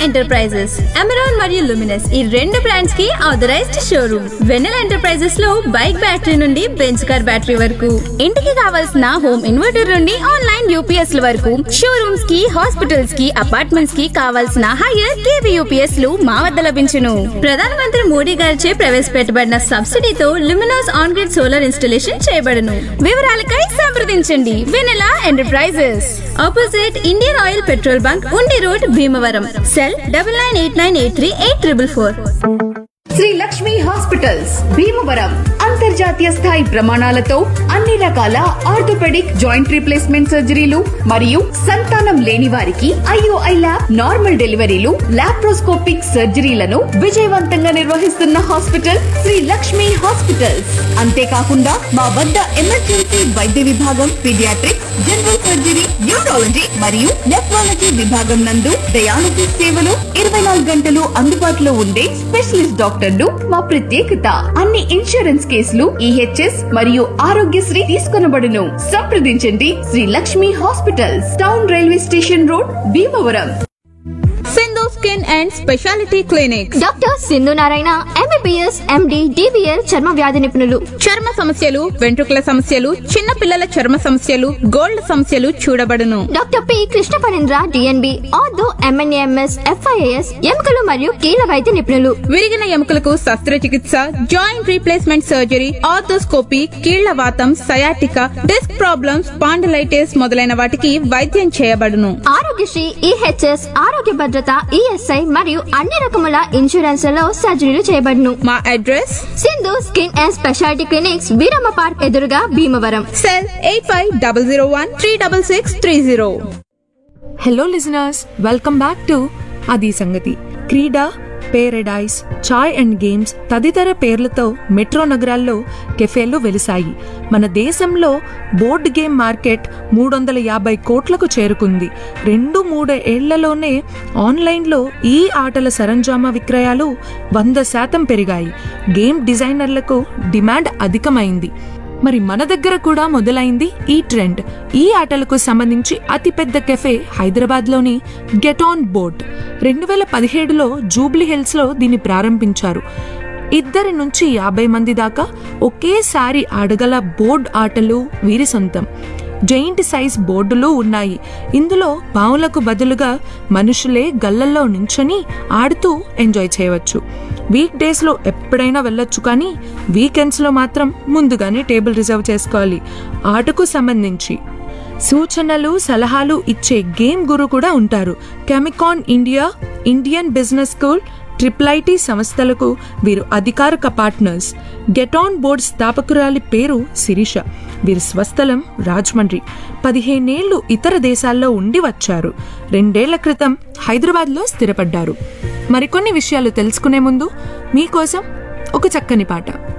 enterprises Amaron మరియు Luminous ఈ రెండు బ్రాండ్స్ కి ఆథరైజ్డ్ షోరూమ్ వెన్నెల ఎంటర్ప్రైజెస్ లో బైక్ బ్యాటరీ నుండి బెంచ్ కార్ బ్యాటరీ వరకు ఇంటికి కావాల్సిన హోమ్ ఇన్వర్టర్ నుండి ఆన్లైన్ యూపీఎస్ ల వరకు షోరూమ్స్ కి హాస్పిటల్స్ కి అపార్ట్మెంట్స్ కి కావాల్సిన హైయర్ కేవీ యూపీఎస్ లు మా వద్ద లభించును ప్రధానమంత్రి మోడీ గారిచే ప్రవేశపెట్టబడిన సబ్సిడీతో Luminous on grid solar installation చేయబడను వివరాలకై సంప్రదించండి Vennela enterprises opposite Indian Oil petrol bunk Undi road Bhimavaram cell double nine eight nine eight three eight triple four Sri Lakshmi hospitals Bhimavaram అంతర్జాతీయ స్థాయి ప్రమాణాలతో అన్ని రకాల ఆర్థోపెడిక్ జాయింట్ రీప్లేస్మెంట్ సర్జరీలు మరియు సంతానం లేని వారికి IOI lab normal deliveries laparoscopic సర్జరీలను విజయవంతంగా నిర్వహిస్తున్న హాస్పిటల్ శ్రీ లక్ష్మి హాస్పిటల్స్ అంతేకాకుండా మా వద్ద ఎమర్జెన్సీ వైద్య విభాగం పీడియాట్రిక్స్ జనరల్ సర్జరీ న్యూరాలజీ మరియు నెఫ్రాలజీ విభాగం నందు డయాలసిస్ సేవలు ఇరవై నాలుగు గంటలు అందుబాటులో ఉండే స్పెషలిస్ట్ డాక్టర్లు మా ప్రత్యేకత అన్ని ఇన్సూరెన్స్ కేసులు ఈహెచ్ఎస్ మరియు ఆరోగ్యశ్రీ తీసుకొనబడును సంప్రదించండి Sri Lakshmi hospitals town railway station road Bhimavaram Sindhu skin and speciality clinic doctor Sindhu Narayana MBBS MD DBL చర్మ వ్యాధి నిపుణులు చర్మ సమస్యలు వెంట్రుకల సమస్యలు చిన్న పిల్లల చర్మ సమస్యలు గోల్డ్ సమస్యలు చూడబడును doctor P Krishna Parendra DNB ortho MNAMS FIAS ఎముకలు మరియు కీళ్ళ వైద్య నిపుణులు విరిగిన ఎముకలకు శస్త్రచికిత్స జాయింట్ రీప్లేస్మెంట్ సర్జరీ ఆర్థోస్కోపీ కీళ్ల వాతం సయాటిక డిస్క్ ప్రాబ్లమ్స్ పాండలైటిస్ మొదలైన వాటికి వైద్యం చేయబడును ఆరోగ్యశ్రీ ఈహెచ్ఎస్ ఆరోగ్య భద్రత ఈఎస్ఐ మరియు అన్ని రకముల ఇన్సూరెన్స్లలో సర్జరీలు చేయబడును మా address Sindhu skin and speciality clinics Veeramma park ఎదురుగా Bhimavaram cell eight five double zero one three double six three zero hello listeners welcome back to అది సంగతి క్రీడ పేరడైస్ చాయ్ అండ్ గేమ్స్ తదితర పేర్లతో మెట్రో నగరాల్లో కెఫేలు వెలిశాయి మన దేశంలో బోర్డ్ గేమ్ మార్కెట్ మూడు వందల యాభై కోట్లకు చేరుకుంది రెండు మూడు ఏళ్లలోనే ఆన్లైన్లో ఈ ఆటల సరంజామా విక్రయాలు వంద శాతం పెరిగాయి గేమ్ డిజైనర్లకు డిమాండ్ అధికమైంది మరి మన దగ్గర కూడా మొదలైంది ఈ ట్రెండ్ ఈ ఆటలకు సంబంధించి అతిపెద్ద కెఫే హైదరాబాద్లోని గెట్ ఆన్ బోర్డ్ రెండు వేల పదిహేడులో జూబ్లీ హిల్స్లో దీన్ని ప్రారంభించారు ఇద్దరి నుంచి యాభై మంది దాకా ఒకేసారి ఆడగల బోర్డ్ ఆటలు వీరి సొంతం జైంట్ సైజ్ బోర్డులు ఉన్నాయి ఇందులో బావులకు బదులుగా మనుషులే గల్లల్లో నించొని ఆడుతూ ఎంజాయ్ చేయవచ్చు వీక్ డేస్ లో ఎప్పుడైనా వెళ్ళొచ్చు కానీ వీకెండ్స్ లో మాత్రం ముందుగానే టేబుల్ రిజర్వ్ చేసుకోవాలి ఆటకు సంబంధించి సూచనలు సలహాలు ఇచ్చే గేమ్ గురు కూడా ఉంటారు Chemicon India Indian business school triple IT సంస్థలకు వీరు అధికారిక పార్ట్నర్స్ గెట్ ఆన్ బోర్డ్ స్థాపకురాలి పేరు శిరీష వీరి స్వస్థలం రాజమండ్రి పదిహేనేళ్లు ఇతర దేశాల్లో ఉండి వచ్చారు రెండేళ్ల క్రితం హైదరాబాద్లో స్థిరపడ్డారు మరికొన్ని విషయాలు తెలుసుకునే ముందు మీకోసం ఒక చక్కని పాట